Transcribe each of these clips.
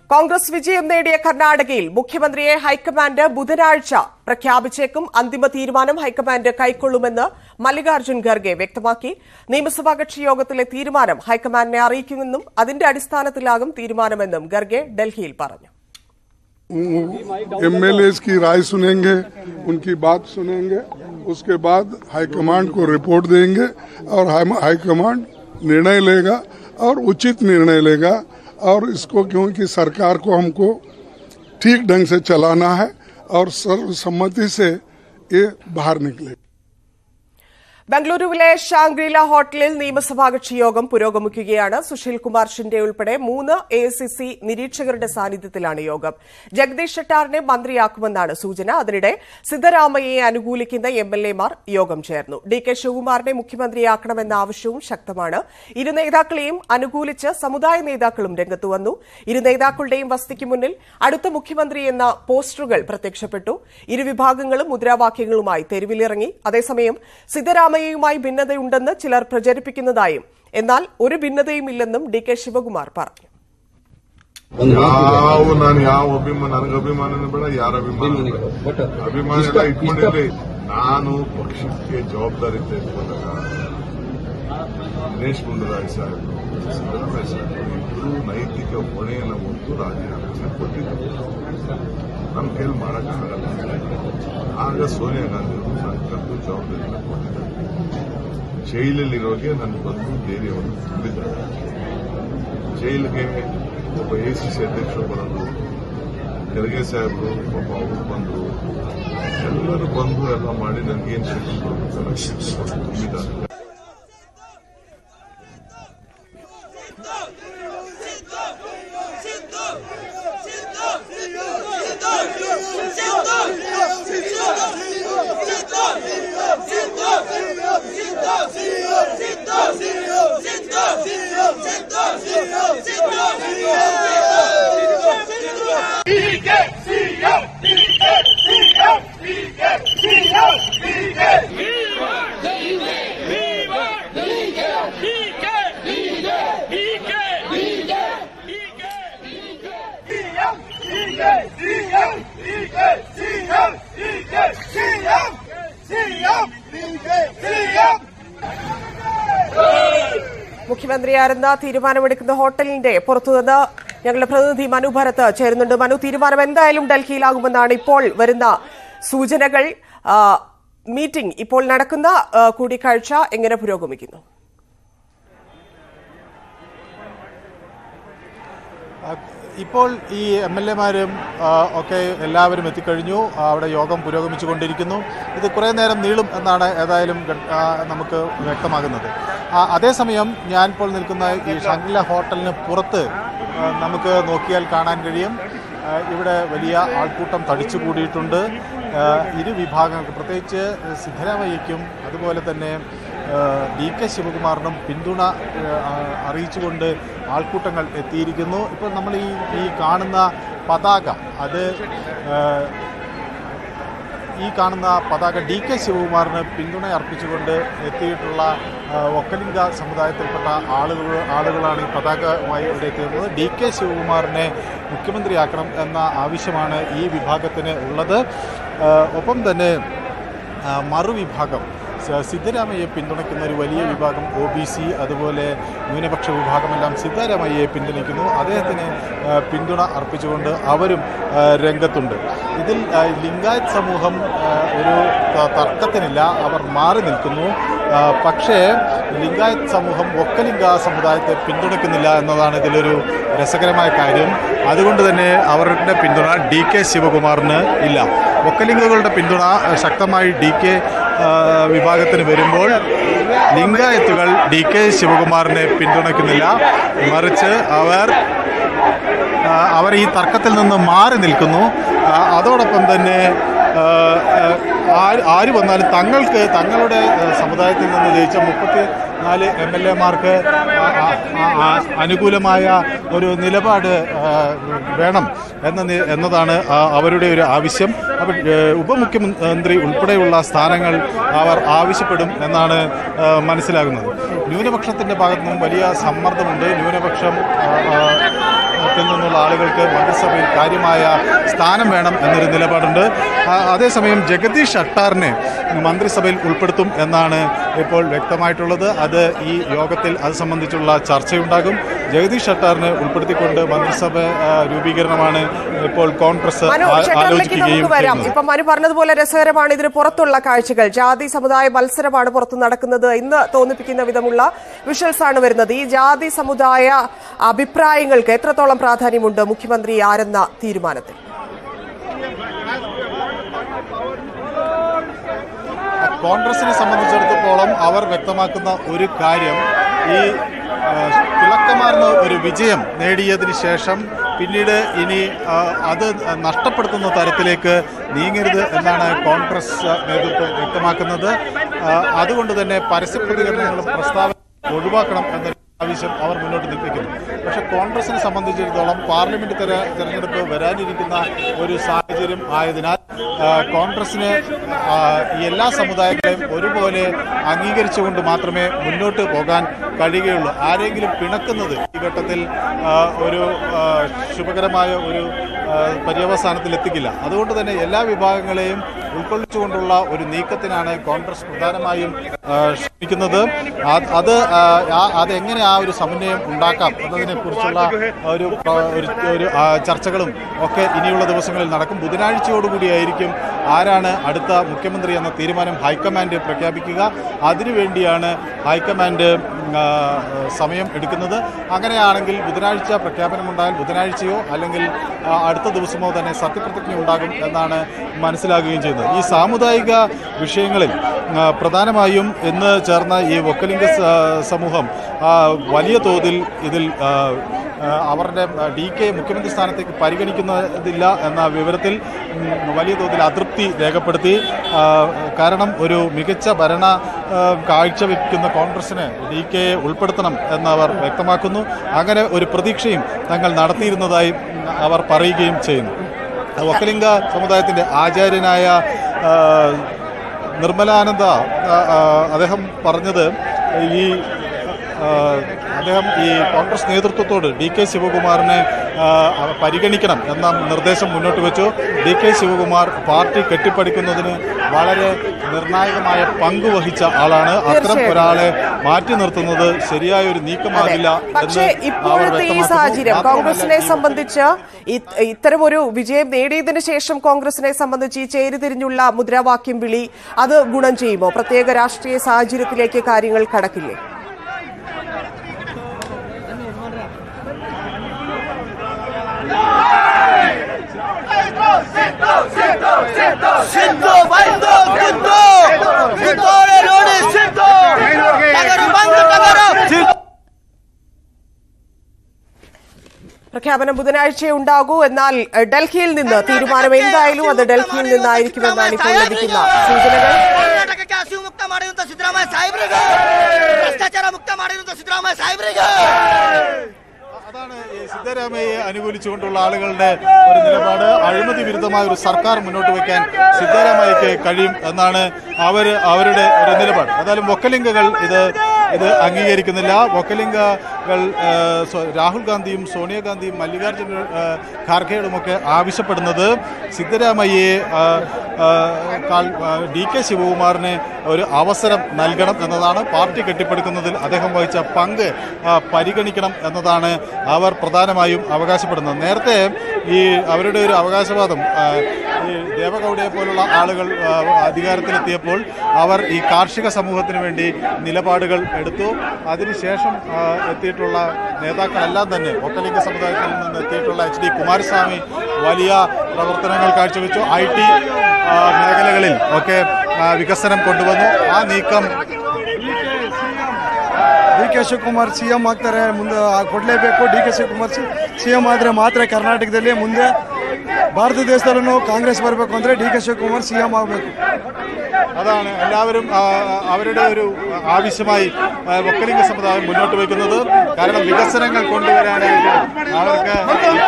കോൺഗ്രസ് വിജയം നേടിയ കർണാടകയിൽ മുഖ്യമന്ത്രിയെ ഹൈക്കമാൻഡ് ബുധനാഴ്ച പ്രഖ്യാപിച്ചേക്കും അന്തിമ തീരുമാനം ഹൈക്കമാൻഡ് കൈക്കൊള്ളുമെന്ന് മല്ലികാർജ്ജുൻ ഖർഗെ വ്യക്തമാക്കി നിയമസഭാ കക്ഷി യോഗത്തിലെ തീരുമാനം ഹൈക്കമാൻഡിനെ അറിയിക്കുമെന്നും അതിന്റെ അടിസ്ഥാനത്തിലാകും തീരുമാനമെന്നും ഖർഗെ ഡൽഹിയിൽ പറഞ്ഞു एमएलए की राय सुनेंगे उनकी बात सुनेंगे उसके बाद हाईकमांड को रिपोर्ट देंगे और हाई- हाईकमांड निर्णय लेगा और उचित निर्णय लेगा और इसको क्योंकि सरकार को हमको ठीक ढंग से चलाना है और सर्वसम्मति से ये बाहर निकले ബംഗളൂരുവിലെ ഷാങ്ഗ്രീല ഹോട്ടലിൽ നിയമസഭാ കക്ഷി യോഗം പുരോഗമിക്കുകയാണ് സുശീൽ കുമാർ ഷിൻഡെ ഉൾപ്പെടെ മൂന്ന് എ നിരീക്ഷകരുടെ സാന്നിധ്യത്തിലാണ് യോഗം ജഗദീഷ് ഷെട്ടാറിനെ മന്ത്രിയാക്കുമെന്നാണ് സൂചന അതിനിടെ സിദ്ധരാമയ്യയെ അനുകൂലിക്കുന്ന എം എൽ എമാർ യോഗം ചേർന്നു ഡി കെ ശിവകുമാറിനെ മുഖ്യമന്ത്രിയാക്കണമെന്ന ആവശ്യവും ശക്തമാണ് ഇരു നേതാക്കളെയും അനുകൂലിച്ച് സമുദായ നേതാക്കളും രംഗത്തു വന്നു ഇരു നേതാക്കളുടെയും വസതിക്ക് മുന്നിൽ അടുത്ത മുഖ്യമന്ത്രി എന്ന പോസ്റ്ററുകൾ പ്രത്യക്ഷപ്പെട്ടു ഇരുവിഭാഗങ്ങളും മുദ്രാവാക്യങ്ങളുമായി തെരുവിലിറങ്ങി അതേസമയം സിദ്ധരാമയ്യയുമായി ഭിന്നതയുണ്ടെന്ന് ചിലർ പ്രചരിപ്പിക്കുന്നതായും എന്നാൽ ഒരു ഭിന്നതയുമില്ലെന്നും ഡി കെ ശിവകുമാർ പറഞ്ഞു ಯಾವ ನಾನು ಯಾವ ಅಭಿಮಾನ ನನಗೆ ಅಭಿಮಾನನೂ ಬೇಡ ಯಾರ ಅಭಿಮಾನ ಬೇಡ. ಅಭಿಮಾನ ಎಲ್ಲ ಇಟ್ಕೊಂಡಿರ್ಲಿ ನಾನು ಪಕ್ಷಕ್ಕೆ ಜವಾಬ್ದಾರಿ ತೆಗೆದುಕೊಂಡಾಗ ದಿನೇಶ್ ಗುಂಡೂರಾವ್ ಸಾಹೇಬರು ಸಿದ್ದರಾಮಯ್ಯ ಸಾಹೇಬರು ಇಬ್ಬರು ನೈತಿಕ ಹೊಣೆಯನ್ನು ಹೊತ್ತು ರಾಜೀನಾಮೆ ಕೊಟ್ಟಿದ್ದಾರೆ ನಮ್ಮ ಕೈಲಿ ಮಾಡೋಕ್ಕಾಗಲ್ಲ ಆಗ ಸೋನಿಯಾ ಗಾಂಧಿ ಅವರು ನನ್ನ ಕರೆದು ಜವಾಬ್ದಾರಿಯನ್ನು ಕೊಟ್ಟಿದ್ದಾರೆ ಜೈಲಲ್ಲಿರೋಗೆ ನನ್ನ ಬಂದು ಧೈರ್ಯವನ್ನು ತುಂಬಿದ್ದಾರೆ ಜೈಲಿಗೆ ಒಬ್ಬ ಎಸಿಸಿ ಅಧ್ಯಕ್ಷರು ಬರೋದು ಖರ್ಗೆ ಸಾಹೇಬರು ಪಾಪ ಅವರು ಬಂದರು ಎಲ್ಲರೂ ಬಂದು ಎಲ್ಲ ಮಾಡಿ ನನಗೇನು ಶಕ್ತಿ ಕೊಡಬೇಕಲ್ಲ ಶಕ್ತಿ ಕೊಟ್ಟು ತುಂಬಿದ್ದಾರೆ മുഖ്യമന്ത്രിയായിരുന്ന തീരുമാനമെടുക്കുന്ന ഹോട്ടലിന്റെ പുറത്തുനിന്ന് ഞങ്ങളുടെ പ്രതിനിധി മനു ഭരത് ചേരുന്നുണ്ട് മനു തീരുമാനം എന്തായാലും ഡൽഹിയിലാകുമെന്നാണ് ഇപ്പോൾ വരുന്ന സൂചനകൾ ആ, മീറ്റിംഗ് ഇപ്പോൾ നടക്കുന്ന ആ, കൂടിക്കാഴ്ച എങ്ങനെ പുരോഗമിക്കുന്നു ആ, ഇപ്പോൾ ഈ എം എൽ എമാരും ഒക്കെ എല്ലാവരും എത്തിക്കഴിഞ്ഞു ആ, അവിടെ യോഗം പുരോഗമിച്ചുകൊണ്ടിരിക്കുന്നു ഇത് കുറേ നേരം നീളും എന്നാണ് ഏതായാലും ഗ- ആ, നമുക്ക് വ്യക്തമാകുന്നത് ആ, അതേസമയം ഞാൻ ഇപ്പോൾ നിൽക്കുന്ന ഈ ഷാങ്ക്ല ഹോട്ടലിന് പുറത്ത് ആ, നമുക്ക് നോക്കിയാൽ കാണാൻ കഴിയും ആ, ഇവിടെ വലിയ ആൾക്കൂട്ടം തടിച്ചുകൂടിയിട്ടുണ്ട് ആ, ഇരു വിഭാഗങ്ങൾക്ക് പ്രത്യേകിച്ച് സിദ്ധരാമയ്യയ്ക്കും അതുപോലെ തന്നെ ഡി കെ ശിവകുമാറിനും പിന്തുണ ആ, അറിയിച്ചുകൊണ്ട് ആൾക്കൂട്ടങ്ങൾ എത്തിയിരിക്കുന്നു ഇപ്പോൾ നമ്മൾ ഈ ഈ കാണുന്ന പതാക അത് ആ, ഈ കാണുന്ന പതാക ഡി കെ ശിവകുമാറിന് പിന്തുണ അർപ്പിച്ചുകൊണ്ട് എത്തിയിട്ടുള്ള ആ, ഒക്കലിംഗ സമുദായത്തിൽപ്പെട്ട ആളുകൾ ആളുകളാണ് ഈ പതാകമായി ഇവിടെ എത്തിയിരുന്നത് ഡി കെ ശിവകുമാറിനെ മുഖ്യമന്ത്രിയാക്കണം എന്ന ആവശ്യമാണ് ഈ വിഭാഗത്തിന് ഉള്ളത് ആ, ഒപ്പം തന്നെ ആ, മറുവിഭാഗം സ- സിദ്ധരാമയ്യയെ പിന്തുണയ്ക്കുന്ന ഒരു വലിയ വിഭാഗം ഒ ബി സി അതുപോലെ ന്യൂനപക്ഷ വിഭാഗമെല്ലാം സിദ്ധരാമയ്യയെ പിന്തുണയ്ക്കുന്നു അദ്ദേഹത്തിന് ആ, പിന്തുണ അർപ്പിച്ചുകൊണ്ട് അവരും ആ, രംഗത്തുണ്ട് ഇതിൽ ആ, ലിംഗായത്ത് സമൂഹം ആ, ഒരു ത- തർക്കത്തിനില്ല അവർ മാറി നിൽക്കുന്നു ആ, പക്ഷേ ലിംഗായത്ത് സമൂഹം ഒക്കലിംഗ സമുദായത്തെ പിന്തുണയ്ക്കുന്നില്ല എന്നതാണ് ഇതിലൊരു രസകരമായ കാര്യം അതുകൊണ്ട് തന്നെ അവരുടെ പിന്തുണ ഡി കെ ശിവകുമാറിന് ഇല്ല ഒക്കലിംഗകളുടെ പിന്തുണ ശക്തമായി ഡി കെ വിഭാഗത്തിന് വരുമ്പോൾ ലിംഗായത്തുകൾ ഡി കെ ശിവകുമാറിനെ പിന്തുണയ്ക്കുന്നില്ല മറിച്ച് അവർ ആ, അവർ ഈ തർക്കത്തിൽ നിന്ന് മാറി നിൽക്കുന്നു ആ, അതോടൊപ്പം തന്നെ ആ, ആ, ആര് ആര് വന്നാലും തങ്ങൾക്ക് തങ്ങളുടെ ആ, സമുദായത്തിൽ നിന്ന് ജയിച്ച മുപ്പത്തി നാല് എം എൽ എമാർക്ക് ആ- ആ- അനുകൂലമായ ഒരു നിലപാട് ആ, വേണം എന്ന നി- എന്നതാണ് ആ, അവരുടെ ഒരു ആവശ്യം അപ്പോൾ ഏഹ്, ഉപമുഖ്യമന്ത്രി ഉൾപ്പെടെയുള്ള സ്ഥാനങ്ങൾ അവർ ആവശ്യപ്പെടും എന്നാണ് ആ, മനസ്സിലാകുന്നത് ന്യൂനപക്ഷത്തിന്റെ ഭാഗത്തു നിന്നും വലിയ സമ്മർദ്ദമുണ്ട് ന്യൂനപക്ഷം ആ, ആ, ത്തിൽ നിന്നുള്ള ആളുകൾക്ക് മന്ത്രിസഭയിൽ കാര്യമായ സ്ഥാനം വേണം എന്നൊരു നിലപാടുണ്ട് ആ, അതേസമയം ജഗദീഷ് അട്ടാറിനെ മന്ത്രിസഭയിൽ ഉൾപ്പെടുത്തും എന്നാണ് ഇപ്പോൾ വ്യക്തമായിട്ടുള്ളത് അത് ഈ യോഗത്തിൽ അത് സംബന്ധിച്ചുള്ള ചർച്ചയുണ്ടാകും ജഗദീഷ് അട്ടാറിനെ ഉൾപ്പെടുത്തിക്കൊണ്ട് മന്ത്രിസഭ ആ, രൂപീകരണമാണ് ഇപ്പോൾ കോൺഗ്രസ് മനു ആ- ഷട്ടറിലേക്ക് ആലോചിക്കുകയും നമുക്ക് വരാം ചെയ്യുന്നത് ഇപ്പൊ മനു പറഞ്ഞതുപോലെ രസകരമാണ് ഇതിന് പുറത്തുള്ള കാഴ്ചകൾ ജാതി സമുദായ മത്സരമാണ് പുറത്ത് നടക്കുന്നത് ഇന്ന് തോന്നിപ്പിക്കുന്ന വിധമുള്ള വിഷ്വൽസ് ആണ് വരുന്നത് ഈ ജാതി സമുദായ അഭിപ്രായങ്ങൾക്ക് എത്രത്തോളം പ്രാധാന്യമുണ്ട് മുഖ്യമന്ത്രി ആരെന്ന തീരുമാനത്തിൽ കോൺഗ്രസിനെ സംബന്ധിച്ചിടത്തോളം അവർ വ്യക്തമാക്കുന്ന ഒരു കാര്യം ഈ ആ, തിളക്കമാർന്ന ഒരു വിജയം നേടിയതിന് ശേഷം പിന്നീട് ഇനി ആ, അത് നഷ്ടപ്പെടുത്തുന്ന തരത്തിലേക്ക് നീങ്ങരുത് എന്നാണ് കോൺഗ്രസ് നേതൃത്വം വ്യക്തമാക്കുന്നത് ആ, അതുകൊണ്ട് തന്നെ പരസ്യ പ്രതികരണങ്ങളും പ്രസ്താവന ഒഴിവാക്കണം എന്ന ആവശ്യം അവർ മുന്നോട്ട് നിൽപ്പിക്കുന്നു പക്ഷെ കോൺഗ്രസിനെ സംബന്ധിച്ചിടത്തോളം പാർലമെന്റ് തെര തെരഞ്ഞെടുപ്പ് വരാനിരിക്കുന്ന ഒരു സാഹചര്യം ആയതിനാൽ ആ, കോൺഗ്രസിന് ആ, ഈ എല്ലാ സമുദായങ്ങളെയും ഒരുപോലെ അംഗീകരിച്ചുകൊണ്ട് മാത്രമേ മുന്നോട്ട് പോകാൻ കഴിയുകയുള്ളൂ ആരെങ്കിലും പിണക്കുന്നത് ഈ ഘട്ടത്തിൽ ആ, ഒരു ആ, ശുഭകരമായ ഒരു ആ, പര്യവസാനത്തിൽ എത്തിക്കില്ല അതുകൊണ്ട് തന്നെ എല്ലാ വിഭാഗങ്ങളെയും ഉൾക്കൊള്ളിച്ചുകൊണ്ടുള്ള ഒരു നീക്കത്തിനാണ് കോൺഗ്രസ് പ്രധാനമായും ആ, ശ്രമിക്കുന്നത് അത് അത് ആ, ആ- അതെങ്ങനെ ആ ഒരു സമന്വയം ഉണ്ടാക്കാം എന്നതിനെ കുറിച്ചുള്ള ഒരു പ്ര- ഒരു ഒരു ആ, ചർച്ചകളും ഒക്കെ ഇനിയുള്ള ദിവസങ്ങളിൽ നടക്കും ബുധനാഴ്ചയോടുകൂടിയായിരിക്കും ആരാണ് അടുത്ത മുഖ്യമന്ത്രി എന്ന തീരുമാനം ഹൈക്കമാൻഡ് പ്രഖ്യാപിക്കുക അതിനുവേണ്ടിയാണ് ഹൈക്കമാൻഡ് ഉം, ആ, സമയം എടുക്കുന്നത് അങ്ങനെയാണെങ്കിൽ ബുധനാഴ്ച പ്രഖ്യാപനമുണ്ടായാൽ ബുധനാഴ്ചയോ അല്ലെങ്കിൽ ആ, അടുത്ത ദിവസമോ തന്നെ സത്യപ്രതിജ്ഞ ഉണ്ടാകും എന്നാണ് മനസ്സിലാകുകയും ചെയ്യുന്നത് ഈ സാമുദായിക വിഷയങ്ങളിൽ ആ, പ്രധാനമായും ഇന്ന് ചേർന്ന ഈ ഒക്കലിംഗ സ- സമൂഹം ആ, വലിയ തോതിൽ ഇതിൽ ആ, ആ, അവരുടെ ഡി കെ മുഖ്യമന്ത്രി സ്ഥാനത്തേക്ക് പരിഗണിക്കുന്നതില്ല എന്ന വിവരത്തിൽ ഉം, വലിയ തോതിൽ അതൃപ്തി രേഖപ്പെടുത്തി ആ, കാരണം ഒരു മികച്ച ഭരണ ആ, കാഴ്ചവെക്കുന്ന കോൺഗ്രസിന് ഡി കെയെ ഉൾപ്പെടുത്തണം എന്നവർ വ്യക്തമാക്കുന്നു അങ്ങനെ ഒരു പ്രതീക്ഷയും തങ്ങൾ നടത്തിയിരുന്നതായി ഉം, അവർ പറയുകയും ചെയ്യുന്നു ഒക്കലിംഗ സമുദായത്തിന്റെ ആചാര്യനായ ആ, നിർമ്മലാനന്ദ ആ, ആ, അദ്ദേഹം പറഞ്ഞത് ഈ ആ, അദ്ദേഹം ഈ കോൺഗ്രസ് നേതൃത്വത്തോട് ഡി കെ ശിവകുമാറിനെ ആ, പരിഗണിക്കണം എന്ന നിർദ്ദേശം മുന്നോട്ട് വെച്ചു ഡി കെ ശിവകുമാർ പാർട്ടി കെട്ടിപ്പടുക്കുന്നതിന് വളരെ നിർണായകമായ പങ്ക് വഹിച്ച ആളാണ് അത്തരം തീർച്ചയായും. ഒരാളെ മാറ്റി നിർത്തുന്നത് ശരിയായ ഒരു നീക്കമാകില്ല പക്ഷേ എന്ന് അവർ ഇപ്പോഴത്തെ ഈ വ്യക്തമാക്കുന്നു. സാഹചര്യം മാത്രമല്ല കോൺഗ്രസിനെ ഈ സംബന്ധിച്ച് ഇ- ഇത്തരം ഒരു വിജയം നേടിയതിനു ശേഷം കോൺഗ്രസിനെ സംബന്ധിച്ച് ഈ ചേരിതിരിഞ്ഞുള്ള മുദ്രാവാക്യം വിളി അത് ഗുണം ചെയ്യുമോ പ്രത്യേക രാഷ്ട്രീയ സാഹചര്യത്തിലേക്ക് കാര്യങ്ങൾ കടക്കില്ലേ सिद्धो बंदो सिद्धो सिद्धोरे रोडे सिद्धो कगरो बंद कगरो പ്രഖ്യാപനം ബുധനാഴ്ച ഉണ്ടാകൂ എന്നാൽ എഹ്, ഡൽഹിയിൽ നിന്ന് തീരുമാനം എന്തായാലും അത് ഡൽഹിയിൽ നിന്നായിരിക്കുമെന്നാണ് ഇപ്പോൾ ലഭിക്കുന്ന സൂചനകൾ ಕರ್ನಾಟಕಕ್ಕೆ ಹಸಿವು ಮುಕ್ತ ಮಾಡಿರುವಂತ ಸಿದ್ದರಾಮಯ್ಯ ಸಾಹೇಬ್ರಿಗೆ ಭ್ರಷ್ಟಾಚಾರ ಮುಕ್ತ ಮಾಡಿರುವಂತ ಸಿದ್ದರಾಮಯ್ಯ ಸಾಹೇಬ್ರಿಗೆ അതാണ് ഈ സിദ്ധരാമയ്യെ അനുകൂലിച്ചുകൊണ്ടുള്ള ആളുകളുടെ ഒരു നിലപാട് അഴിമതി വിരുദ്ധമായ ഒരു സർക്കാർ മുന്നോട്ട് വയ്ക്കാൻ സിദ്ധരാമയ്യക്ക് കഴിയും എന്നാണ് അവർ അവരുടെ ഒരു നിലപാട് ഏതായാലും വൊക്കലിംഗകൾ ഇത് ഇത് അംഗീകരിക്കുന്നില്ല വൊക്കലിംഗകൾ ആ, സ്വ- രാഹുൽ ഗാന്ധിയും സോണിയാഗാന്ധിയും മല്ലികാർജ്ജുന ആ, ഖാർഗെയുമൊക്കെ ആവശ്യപ്പെടുന്നത് സിദ്ധരാമയ്യയെ ആ, ആ, കാൾ- ആ, ഡി കെ ശിവകുമാറിന് ഒരു അവസരം നൽകണം എന്നതാണ് പാർട്ടി കെട്ടിപ്പടുക്കുന്നതിൽ അദ്ദേഹം വഹിച്ച പങ്ക് ആ, പരിഗണിക്കണം എന്നതാണ് അവർ പ്രധാനമായും അവകാശപ്പെടുന്നത് നേരത്തെ ഈ അവരുടെ ഒരു അവകാശവാദം ആ, ഈ ദേവഗൌഡയെ പോലുള്ള ആളുകൾ ആ, അധികാരത്തിലെത്തിയപ്പോൾ അവർ ഈ കാർഷിക സമൂഹത്തിന് വേണ്ടി നിലപാടുകൾ എടുത്തു അതിനുശേഷം ആ, എത്തിയിട്ടുള്ള നേതാക്കളെല്ലാം തന്നെ ഒക്കലിംഗ സമുദായത്തിൽ നിന്ന് എത്തിയിട്ടുള്ള എച്ച് ഡി കുമാരസ്വാമി വലിയ പ്രവർത്തനങ്ങൾ ಕಾഴ്ചവെച്ചു ഐ ടി മേഖലകളിൽ ഒക്കെ ആ, വികസനം കൊണ്ടുവന്നു ആ നീക്കം D K Shivakumar C M ಆಗ್ತಾರೆ ಮುಂದೆ ಆ ಕೊಡಲೇಬೇಕು D K Shivakumar C M ಆದರೆ ಮಾತ್ರ ಕರ್ನಾಟಕದಲ್ಲಿ ಮುಂದೆ ಭಾರತ ದೇಶದಲ್ಲೂ ಕಾಂಗ್ರೆಸ್ ಬರಬೇಕು ಅಂದರೆ D K Shivakumar C M ಆಗಬೇಕು അതാണ് എല്ലാവരും ആ, അവരുടെ ഒരു ആവശ്യമായി ആ, ഒക്കലിംഗ സമുദായം മുന്നോട്ട് വയ്ക്കുന്നത് കാരണം വികസനങ്ങൾ കൊണ്ടുവരാനായിട്ട് അവർക്ക്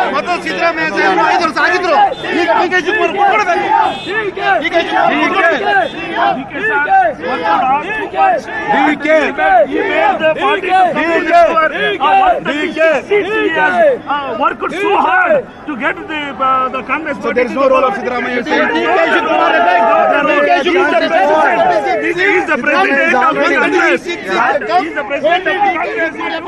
worked so hard to get the uh, the Congress. So there is no role of Siddaramaiah. He is the president of the Congress. He is the president of the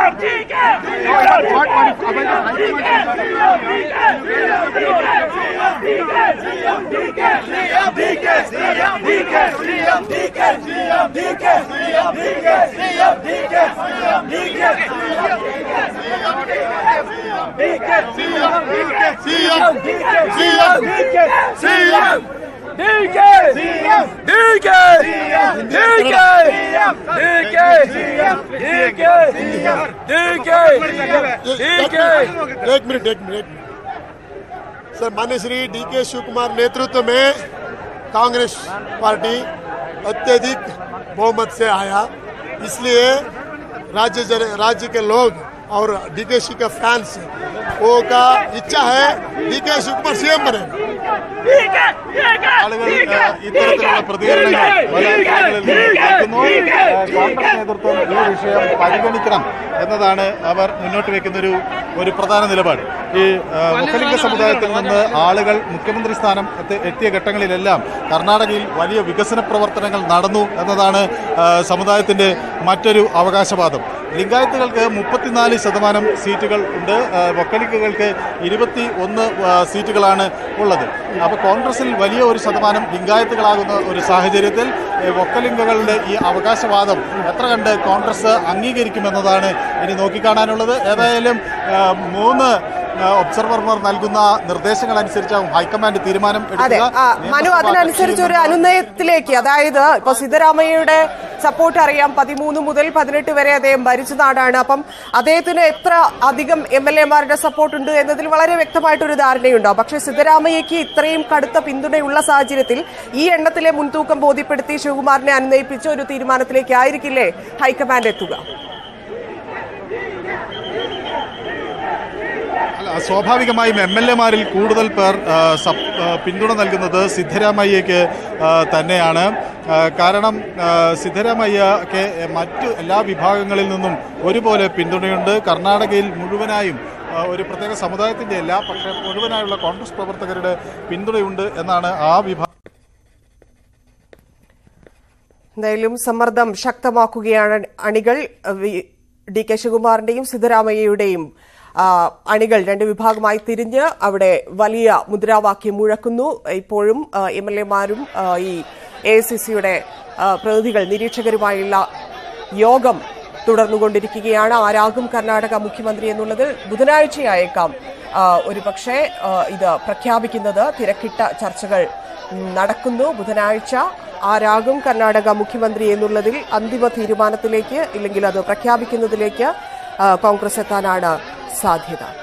एक मिनट एक मिनट सर मान्य Shri D के शिव कुमार नेतृत्व में Congress party अत्यधिक बहुमत से आया इसलिए राज्य जन, राज्य के लोग और डीकेसी का फैंस वो का इच्छा है डीके शिव कुमार सीएम बने ആളുകൾ ആ, ഇത്തരത്തിലുള്ള പ്രതികരണങ്ങൾ പല ആളുകളിൽ നിന്ന് കേൾക്കുന്നു. ആ, കോൺഗ്രസ് നേതൃത്വം ഈ വിഷയം പരിഗണിക്കണം എന്നതാണ് അവർ മുന്നോട്ട് വെക്കുന്ന ഒരു ഒരു പ്രധാന നിലപാട് ഈ ആ, മുഖലിംഗ സമുദായത്തിൽ നിന്ന് ആളുകൾ മുഖ്യമന്ത്രി സ്ഥാനം എത്തി- എത്തിയ ഘട്ടങ്ങളിലെല്ലാം കർണാടകയിൽ വലിയ വികസന പ്രവർത്തനങ്ങൾ നടന്നു എന്നതാണ് ആ, സമുദായത്തിന്റെ മറ്റൊരു അവകാശവാദം ലിംഗായത്തുകൾക്ക് മുപ്പത്തിനാല് ശതമാനം സീറ്റുകൾ ഉണ്ട് ആ, വക്കലിക്കുകൾക്ക് ഇരുപത്തി ഒന്ന് ആ, സീറ്റുകളാണ് ഉള്ളത് അപ്പോൾ കോൺഗ്രസിൽ വലിയ ഒരു ശതമാനം ലിംഗായത്തുകളാകുന്ന ഒരു സാഹചര്യത്തിൽ ഏ, വക്കലിംഗങ്ങളുടെ ഈ അവകാശവാദം എത്ര കണ്ട് കോൺഗ്രസ് അംഗീകരിക്കുമെന്നതാണ് ഇനി നോക്കിക്കാണാനുള്ളത് ഏതായാലും ആ, മൂന്ന് ആ, ഒബ്സർവർമാർ നൽകുന്ന നിർദ്ദേശങ്ങൾ അനുസരിച്ചാവും ഹൈക്കമാൻഡ് തീരുമാനം അതെ എടുക്കുക ആ, മനു നിയമസഭാ അതിനനുസരിച്ച് ഒരു കക്ഷിയിൽ നിന്ന് അനുനയത്തിലേക്ക് അതായത് ഇപ്പൊ സിദ്ധരാമയ്യയുടെ സപ്പോർട്ട് അറിയാം പതിമൂന്ന് മുതൽ പതിനെട്ട് വരെ അദ്ദേഹം ഭരിച്ച നാടാണ് അപ്പം അദ്ദേഹത്തിന് എത്ര അധികം എം എൽ എമാരുടെ സപ്പോർട്ട് ഉണ്ട് എന്നതിൽ വളരെ വ്യക്തമായിട്ടൊരു ധാരണയുണ്ടാവും പക്ഷേ സിദ്ധരാമയ്യക്ക് ഇത്രയും കടുത്ത പിന്തുണയുള്ള സാഹചര്യത്തിൽ ഈ എണ്ണത്തിലെ മുൻതൂക്കം ബോധ്യപ്പെടുത്തി ശിവകുമാറിനെ അനുനയിപ്പിച്ച് ഒരു തീരുമാനത്തിലേക്ക് ആയിരിക്കില്ലേ ഹൈക്കമാൻഡ് എത്തുക അല്ല, സ്വാഭാവികമായും എം എൽ എമാരിൽ കൂടുതൽ പേർ ആ, സപ്- ആ, പിന്തുണ നൽകുന്നത് സിദ്ധരാമയ്യക്ക് ആ, തന്നെയാണ് ആ, കാരണം ആ, സിദ്ധരാമയ്യക്ക് മറ്റു എല്ലാ വിഭാഗങ്ങളിൽ നിന്നും ഒരുപോലെ പിന്തുണയുണ്ട് കർണാടകയിൽ മുഴുവനായും ആ, ഒരു പ്രത്യേക സമുദായത്തിന്റെ അല്ല പക്ഷേ മുഴുവനായുള്ള കോൺഗ്രസ് പ്രവർത്തകരുടെ പിന്തുണയുണ്ട് എന്നാണ് ആ വിഭാഗം എന്തായാലും സമ്മർദ്ദം ശക്തമാക്കുകയാണ് അണികൾ വി- ഡി കെ ശിവകുമാറിന്റെയും സിദ്ധരാമയ്യയുടെയും ആ, അണികൾ രണ്ട് വിഭാഗമായി തിരിഞ്ഞ് അവിടെ വലിയ മുദ്രാവാക്യം മുഴക്കുന്നു ഇപ്പോഴും എം എൽ എമാരും ഈ എ സി സിയുടെ പ്രതിനിധികൾ നിരീക്ഷകരുമായുള്ള യോഗം തുടർന്നുകൊണ്ടിരിക്കുകയാണ് ആരാകും കർണാടക മുഖ്യമന്ത്രി എന്നുള്ളത് ബുധനാഴ്ചയായേക്കാം ആ, ഒരുപക്ഷെ ആ, ഇത് പ്രഖ്യാപിക്കുന്നത് തിരക്കിട്ട ചർച്ചകൾ ഉം, നടക്കുന്നു ബുധനാഴ്ച ആരാകും കർണാടക മുഖ്യമന്ത്രി എന്നുള്ളതിൽ അന്തിമ തീരുമാനത്തിലേക്ക് ഇല്ലെങ്കിൽ അത് പ്രഖ്യാപിക്കുന്നതിലേക്ക് ആ, കോൺഗ്രസ് എത്താനാണ് സാധ്യത